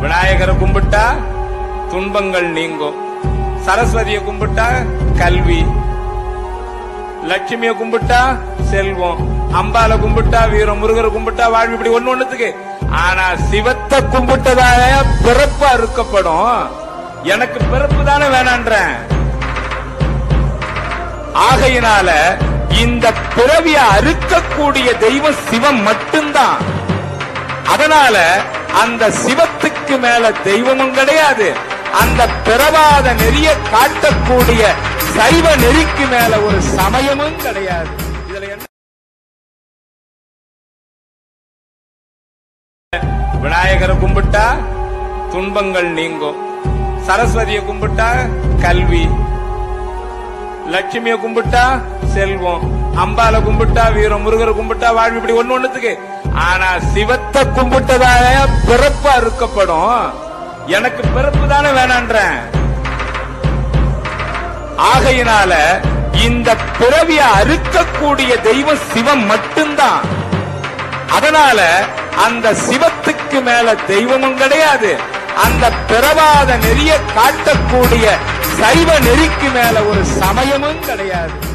விநாயகரை கும்பிட்டா துன்பங்கள் நீங்கும் சரஸ்வதியை கும்பிட்டா கல்வி லட்சுமியை கும்பிட்டா செல்வம் அம்பால கும்பிட்டா வீரம் முருகரை கும்பிட்டா வாழ்வு இப்படி ஒண்ணு ஒண்ணுத்துக்கு ஆனா சிவத்தை கும்பிட்டதால பிறப்பு அறுக்கப்படும் எனக்கு பிறப்பு தானே வேணான்றேன் ஆகையினால இந்த பிறவிய அறுக்கக்கூடிய தெய்வம் சிவம் மட்டும்தான் அதனால அந்த சிவத்துக்கு மேல தெய்வமும் கிடையாது அந்த பிறவாத நெறிய காட்டக்கூடிய சைவ நெறிக்கு மேல ஒரு சமயமும் கிடையாது இதுல என்ன விநாயகரை கும்பிட்டா துன்பங்கள் நீங்கும் சரஸ்வதியை கும்பிட்டா கல்வி லட்சுமியை கும்பிட்டா செல்வம் அம்பால கும்பிட்டா வீரம் முருகரை கும்பிட்டா வாழ்வு இப்படி ஒண்ணு ஒண்ணுத்துக்கு ஆனா சிவத்தை கும்பிட்டதால பிறப்பு அறுக்கப்படும் எனக்கு பிறப்பு தானே வேணான்றேன் ஆகையினால இந்த பிறவிய அறுக்கக்கூடிய தெய்வம் சிவம் மட்டும்தான் அதனால அந்த சிவத்துக்கு மேல தெய்வமும் கிடையாது அந்த பிறவாத நெறிய காட்டக்கூடிய சைவ நெறிக்கு மேல ஒரு சமயமும் கிடையாது